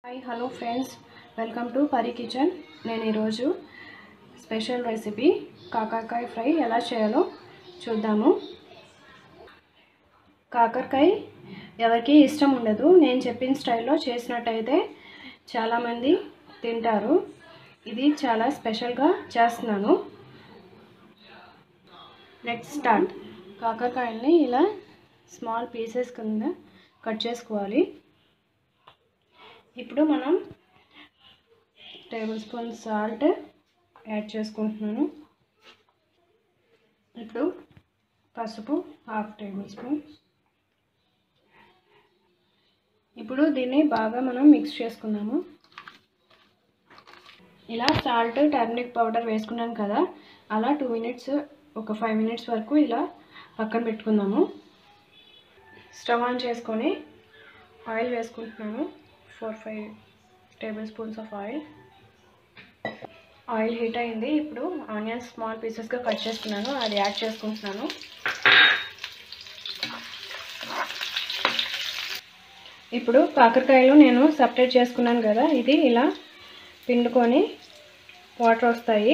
hi hello friends welcome to Pari kitchen నేను ఈరోజు special recipe కాకరకాయ ఫ్రై ఎలా చేయాలో చూద్దాము కాకరకాయ ఎవరికి ఇష్టం ఉండదు నేను చెప్పిన స్టైల్లో చేసినట్టయితే చాలామంది తింటారు ఇది చాలా స్పెషల్గా చేస్తున్నాను లెట్ స్టార్ట్ కాకరకాయల్ని ఇలా స్మాల్ పీసెస్ కింద కట్ చేసుకోవాలి ఇప్పుడు మనం టేబుల్ స్పూన్ సాల్ట్ యాడ్ చేసుకుంటున్నాను ఇప్పుడు పసుపు హాఫ్ టేబుల్ స్పూన్ ఇప్పుడు దీన్ని బాగా మనం మిక్స్ చేసుకుందాము ఇలా సాల్ట్ టర్మరిక్ పౌడర్ వేసుకున్నాం కదా అలా టూ మినిట్స్ ఒక ఫైవ్ మినిట్స్ వరకు ఇలా పక్కన పెట్టుకుందాము స్టవ్ ఆన్ చేసుకొని ఆయిల్ వేసుకుంటున్నాను four five tablespoons of oil oil heat అయింది ఇప్పుడు ఆనియన్స్ స్మాల్ పీసెస్గా కట్ చేసుకున్నాను అది యాడ్ చేసుకుంటున్నాను ఇప్పుడు కాకరకాయలు నేను సపరేట్ చేసుకున్నాను కదా ఇది ఇలా పిండుకొని వాటర్ వస్తాయి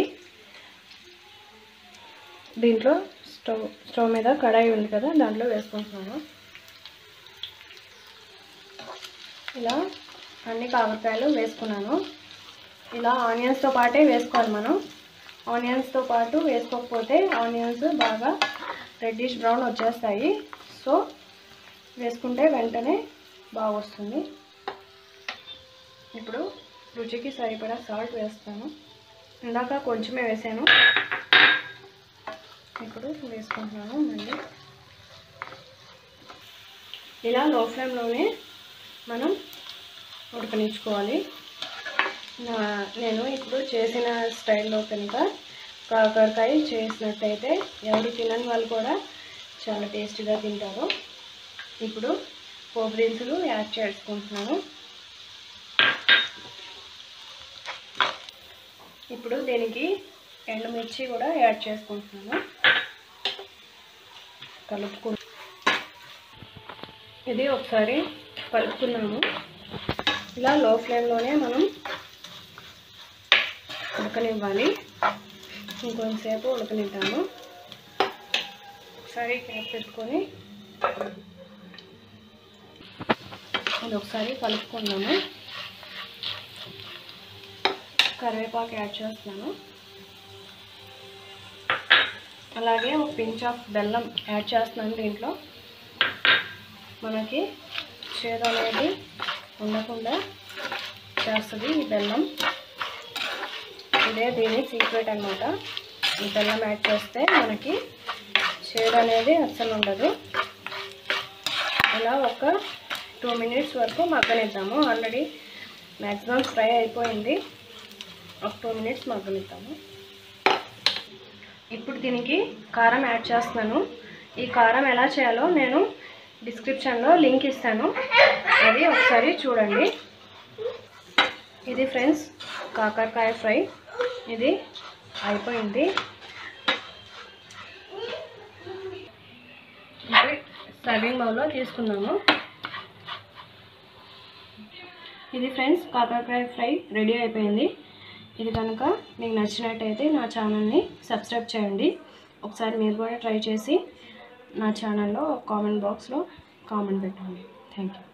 దీంట్లో స్టవ్ స్టవ్ మీద కడాయి ఉంది కదా దాంట్లో వేసుకుంటున్నాను ఇలా అన్ని కాకరకాయలు వేసుకున్నాను ఇలా ఆనియన్స్తో పాటే వేసుకోవాలి మనం ఆనియన్స్తో పాటు వేసుకోకపోతే ఆనియన్స్ బాగా రెడ్డిష్ బ్రౌన్ వచ్చేస్తాయి సో వేసుకుంటే వెంటనే బాగా వస్తుంది ఇప్పుడు రుచికి సరిపడా సాల్ట్ వేస్తాను ఇందాక కొంచెమే వేసాను ఇప్పుడు వేసుకుంటున్నాను మళ్ళీ ఇలా లో ఫ్లేమ్లోనే మనం ఉడకనిచ్చుకోవాలి నేను ఇప్పుడు చేసిన స్టైల్లో కనుక కాకరకాయ చేసినట్టయితే ఎవరు తినని వాళ్ళు కూడా చాలా టేస్టీగా తింటారు ఇప్పుడు పోపు దినుసులు యాడ్ చేసుకుంటున్నాను ఇప్పుడు దీనికి ఎండుమిర్చి కూడా యాడ్ చేసుకుంటున్నాను కలుపుకు ఇది ఒకసారి కలుపుకున్నాము ఇలా లో ఫ్లేమ్లోనే మనం ఉడకనివ్వాలి ఇంకొంతసేపు ఉడకనిద్దాము ఒకసారి క్యాప్ పెట్టుకొని ఇది ఒకసారి కలుపుకుందాము కరివేపాకు యాడ్ చేస్తున్నాను అలాగే ఒక పించ్ ఆఫ్ బెల్లం యాడ్ చేస్తున్నాను దీంట్లో మనకి చేదు అనేది ఉండకుండా చేస్తుంది ఈ బెల్లం ఇదే దీని సీక్రెట్ అనమాట ఈ బెల్లం యాడ్ చేస్తే మనకి చేదు అనేది అస్సలు ఉండదు ఇలా ఒక టూ మినిట్స్ వరకు మగ్గనిద్దాము ఆల్రెడీ మ్యాక్సిమం ఫ్రై అయిపోయింది ఒక టూ మినిట్స్ మగ్గనిద్దాము ఇప్పుడు దీనికి కారం యాడ్ చేస్తున్నాను ఈ కారం ఎలా చేయాలో నేను డిస్క్రిప్షన్లో లింక్ ఇస్తాను అది ఒకసారి చూడండి ఇది ఫ్రెండ్స్ కాకరకాయ ఫ్రై ఇది అయిపోయింది సర్వింగ్ బౌల్లో తీసుకున్నాము ఇది ఫ్రెండ్స్ కాకరకాయ ఫ్రై రెడీ అయిపోయింది ఇది కనుక మీకు నచ్చినట్టయితే నా ఛానల్ని సబ్స్క్రైబ్ చేయండి ఒకసారి మీరు కూడా ట్రై చేసి నా ఛానల్లో కామెంట్ బాక్స్లో కామెంట్ పెట్టండి థ్యాంక్ యూ